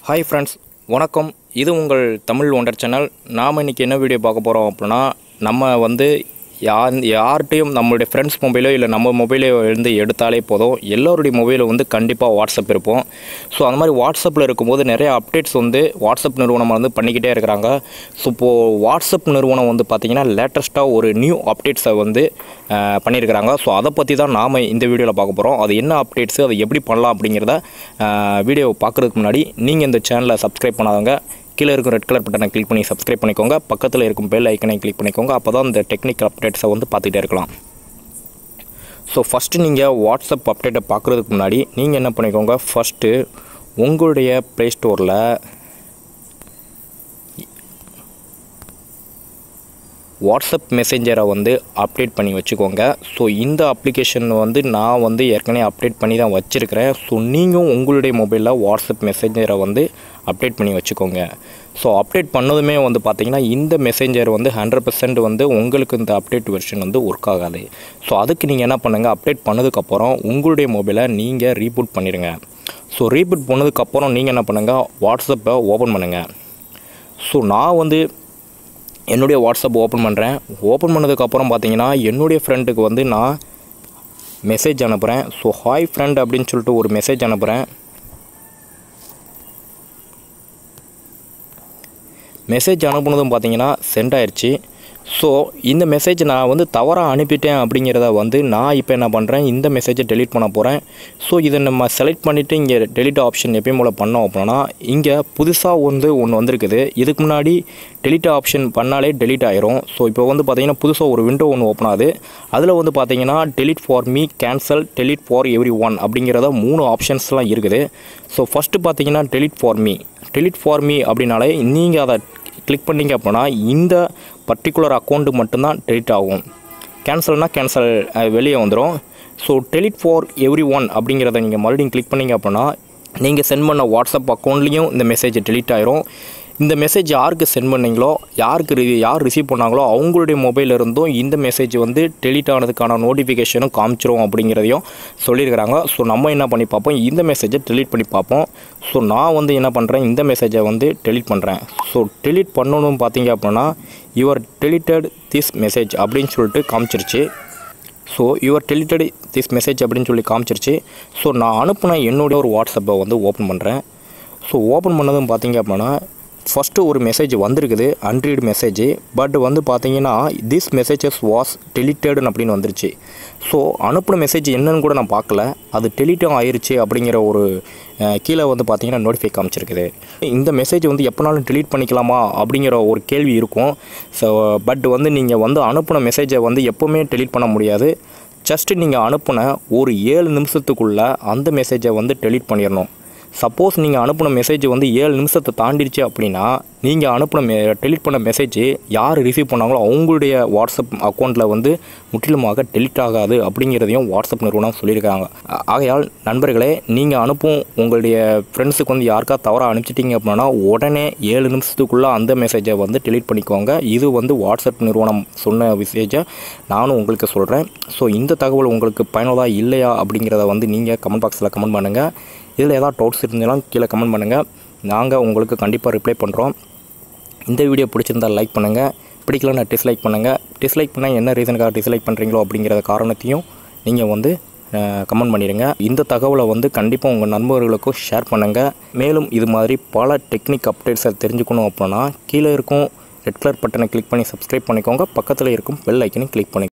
hi friends வணக்கம் இது உங்கள் தமிழ் ஒண்டர் சேனல் நாம் இன்றைக்கி என்ன வீடியோ பார்க்க போகிறோம் அப்படின்னா நம்ம வந்து யார் யார்கிட்டையும் நம்மளுடைய ஃப்ரெண்ட்ஸ் மொபைலோ இல்லை நம்ம மொபைலோ இருந்து எடுத்தாலே போதும் எல்லோருடைய மொபைலில் வந்து கண்டிப்பாக வாட்ஸ்அப் இருப்போம் ஸோ அந்த மாதிரி வாட்ஸ்அப்பில் இருக்கும்போது நிறைய அப்டேட்ஸ் வந்து வாட்ஸ்அப் நிறுவனம் வந்து பண்ணிக்கிட்டே இருக்கிறாங்க ஸோ இப்போது வாட்ஸ்அப் நிறுவனம் வந்து பார்த்திங்கன்னா லேட்டஸ்ட்டாக ஒரு நியூ அப்டேட்ஸை வந்து அஹ், பண்ணியிருக்கிறாங்க ஸோ அதை பற்றி தான் நாம் இந்த வீடியோவில் பார்க்க போகிறோம் அது என்ன அப்டேட்ஸு அதை எப்படி பண்ணலாம் அப்படிங்கிறத வீடியோ பார்க்குறதுக்கு முன்னாடி நீங்கள் இந்த சேனலை சப்ஸ்கிரைப் பண்ணாதவங்க கீழே இருக்கும் ரெட் கலர் பட்டனை கிளிக் பண்ணி சப்ஸ்கிரைப் பண்ணிக்கோங்க பக்கத்தில் இருக்கும் பெல் ஐக்கனை கிளிக் பண்ணிக்கோங்க அப்போ தான் இந்த டெக்னிக்கல் அப்டேட்ஸை வந்து பார்த்துக்கிட்டே இருக்கலாம் ஸோ ஃபஸ்ட்டு நீங்கள் வாட்ஸ்அப் அப்டேட்டை பார்க்குறதுக்கு முன்னாடி நீங்கள் என்ன பண்ணிக்கோங்க ஃபஸ்ட்டு உங்களுடைய ப்ளே ஸ்டோரில் வாட்ஸ்அப் மெசேஞ்சரை வந்து அப்டேட் பண்ணி வச்சுக்கோங்க ஸோ இந்த அப்ளிகேஷன் வந்து நான் வந்து ஏற்கனவே அப்டேட் பண்ணி தான் வச்சுருக்கிறேன் ஸோ நீங்கள் உங்களுடைய மொபைலில் வாட்ஸ்அப் மெசேஞ்சரை வந்து அப்டேட் பண்ணி வச்சுக்கோங்க ஸோ அப்டேட் பண்ணதுமே வந்து பார்த்தீங்கன்னா இந்த மெசேஞ்சர் வந்து ஹண்ட்ரட் பர்சன்ட் வந்து உங்களுக்கு இந்த அப்டேட் வெர்ஷன் வந்து ஒர்க் ஆகாது ஸோ அதுக்கு நீங்கள் என்ன பண்ணுங்கள் அப்டேட் பண்ணதுக்கப்புறம் உங்களுடைய மொபைலை நீங்கள் ரீபூட் பண்ணிடுங்க ஸோ ரீபூட் பண்ணதுக்கப்புறம் நீங்கள் என்ன பண்ணுங்கள் வாட்ஸ்அப்பை ஓப்பன் பண்ணுங்கள் ஸோ நான் வந்து என்னுடைய வாட்ஸ்அப் ஓப்பன் பண்ணுறேன் ஓப்பன் பண்ணதுக்கப்புறம் பார்த்தீங்கன்னா என்னுடைய ஃப்ரெண்டுக்கு வந்து நான் மெசேஜ் அனுப்புகிறேன் ஸோ ஹாய் ஃப்ரெண்ட் அப்படின்னு சொல்லிட்டு ஒரு மெசேஜ் அனுப்புகிறேன் மெசேஜ் அனுப்புனதும் பார்த்தீங்கன்னா சென்ட் ஆயிடுச்சு ஸோ இந்த மெசேஜ் நான் வந்து தவறாக அனுப்பிட்டேன் அப்படிங்கிறத வந்து நான் இப்போ என்ன பண்ணுறேன் இந்த மெசேஜை டெலீட் பண்ண போகிறேன் ஸோ இதை நம்ம செலக்ட் பண்ணிவிட்டு இங்கே டெலீட் ஆப்ஷன் எப்பயும் போல் பண்ணோம் அப்படின்னா இங்கே புதுசாக வந்து ஒன்று வந்திருக்குது இதுக்கு முன்னாடி டெலீட் ஆப்ஷன் பண்ணாலே டெலீட் ஆயிரும் ஸோ இப்போ வந்து பார்த்தீங்கன்னா புதுசாக ஒரு விண்டோ ஒன்று ஓப்பன் ஆகுது அதில் வந்து பார்த்தீங்கன்னா delete for me cancel delete for everyone அப்படிங்கிறத மூணு ஆப்ஷன்ஸ்லாம் இருக்குது ஸோ ஃபஸ்ட்டு பார்த்தீங்கன்னா delete for me delete for me அப்படின்னாலே நீங்கள் அதை கிளிக் பண்ணீங்க அப்படின்னா இந்த பர்டிகுலர் அக்கௌண்ட்டு மட்டும்தான் டெலிட் ஆகும் கேன்சல்னால் கேன்சல் வெளியே வந்துடும் so delete for everyone அப்படிங்கிறத நீங்கள் மறுபடியும் கிளிக் பண்ணீங்க அப்படின்னா நீங்கள் சென்ட் பண்ண வாட்ஸ்அப் அக்கௌண்ட்லேயும் இந்த மெசேஜ் டெலீட் ஆயிரும் இந்த மெசேஜ் யாருக்கு சென்ட் பண்ணீங்களோ யாருக்கு ரி யார் ரிசீவ் பண்ணாங்களோ அவங்களுடைய மொபைல் இருந்தும் இந்த மெசேஜ் வந்து டெலீட் ஆனதுக்கான நோட்டிஃபிகேஷனும் காமிச்சிரும் அப்படிங்கிறதையும் சொல்லியிருக்கிறாங்க ஸோ நம்ம என்ன பண்ணி பார்ப்போம் இந்த மெசேஜை டெலீட் பண்ணி பார்ப்போம் ஸோ நான் வந்து என்ன பண்ணுறேன் இந்த மெசேஜை வந்து டெலீட் பண்ணுறேன் ஸோ டெலீட் பண்ணணும் பார்த்தீங்க அப்படின்னா யுவர் டெலிட்டட் திஸ் மெசேஜ் அப்படின்னு சொல்லிட்டு காமிச்சிருச்சு so your deleted this message அப்படின்னு சொல்லி காமிச்சிருச்சு ஸோ நான் அனுப்புன என்னுடைய ஒரு வாட்ஸ்அப்பை வந்து ஓப்பன் பண்ணுறேன் ஸோ ஓப்பன் பண்ணதும் பார்த்தீங்க அப்படின்னா ஃபஸ்ட்டு ஒரு மெசேஜ் வந்திருக்குது அன்ரீடு மெசேஜ் பட் வந்து பார்த்தீங்கன்னா திஸ் மெசேஜஸ் வாஸ் டெலிட்டட்னு அப்படின்னு வந்துருச்சு ஸோ அனுப்பின மெசேஜ் என்னன்னு கூட நான் பார்க்கல அது டெலிட்டும் ஆயிருச்சு அப்படிங்கிற ஒரு அஹ், கீழே வந்து பார்த்தீங்கன்னா நோட்டிஃபை காமிச்சிருக்குது இந்த மெசேஜ் வந்து எப்போனாலும் delete பண்ணிக்கலாமா அப்படிங்கிற ஒரு கேள்வி இருக்கும் ஸோ பட் வந்து நீங்கள் வந்து அனுப்பின மெசேஜை வந்து எப்போவுமே delete பண்ண முடியாது ஜஸ்ட் நீங்கள் அனுப்புன ஒரு ஏழு நிமிஷத்துக்குள்ளே அந்த மெசேஜை வந்து delete பண்ணிடணும் சப்போஸ் நீங்கள் அனுப்பின மெசேஜ் வந்து ஏழு நிமிஷத்தை தாண்டிடுச்சு அப்படின்னா நீங்கள் அனுப்பின மெ டெலிட் பண்ண மெசேஜ் யார் ரிசீவ் பண்ணாங்களோ அவங்களுடைய வாட்ஸ்அப் அக்கௌண்ட்டில் வந்து முற்றிலுமாக டெலிட் ஆகாது அப்படிங்கிறதையும் வாட்ஸ்அப் நிறுவனம் சொல்லியிருக்காங்க ஆ- ஆகையால் நண்பர்களே நீங்கள் அனுப்பும் உங்களுடைய ஃப்ரெண்ட்ஸுக்கு வந்து யாருக்கா தவறாக அனுப்பிச்சிட்டிங்க அப்படின்னா உடனே ஏழு நிமிஷத்துக்குள்ளே அந்த மெசேஜை வந்து டெலிட் பண்ணிக்கோங்க இது வந்து வாட்ஸ்அப் நிறுவனம் சொன்ன மெசேஜை நானும் உங்களுக்கு சொல்கிறேன் ஸோ இந்த தகவல் உங்களுக்கு பயனுள்ளதாக இல்லையா அப்படிங்கிறத வந்து நீங்கள் கமெண்ட் பாக்ஸில் கமெண்ட் பண்ணுங்கள் இதில் ஏதாவது டவுட்ஸ் இருந்தாலும் கீழே கமெண்ட் பண்ணுங்கள் நாங்கள் உங்களுக்கு கண்டிப்பாக ரிப்ளை பண்ணுறோம் இந்த வீடியோ பிடிச்சிருந்தால் லைக் பண்ணுங்கள் பிடிக்கலன்னா டிஸ்லைக் பண்ணுங்கள் டிஸ்லைக் பண்ணால் என்ன ரீசனுக்காக டிஸ்லைக் பண்ணுறீங்களோ அப்படிங்கிற காரணத்தையும் நீங்கள் வந்து கமெண்ட் பண்ணிடுங்க இந்த தகவலை வந்து கண்டிப்பாக உங்கள் நண்பர்களுக்கும் ஷேர் பண்ணுங்கள் மேலும் இது மாதிரி பல டெக்னிக் அப்டேட்ஸை தெரிஞ்சுக்கணும் அப்படின்னா கீழே இருக்கும் ரெட் கலர் பட்டனை கிளிக் பண்ணி சப்ஸ்கிரைப் பண்ணிக்கோங்க பக்கத்தில் இருக்கும் பெல் ஐக்கனை கிளிக் பண்ணி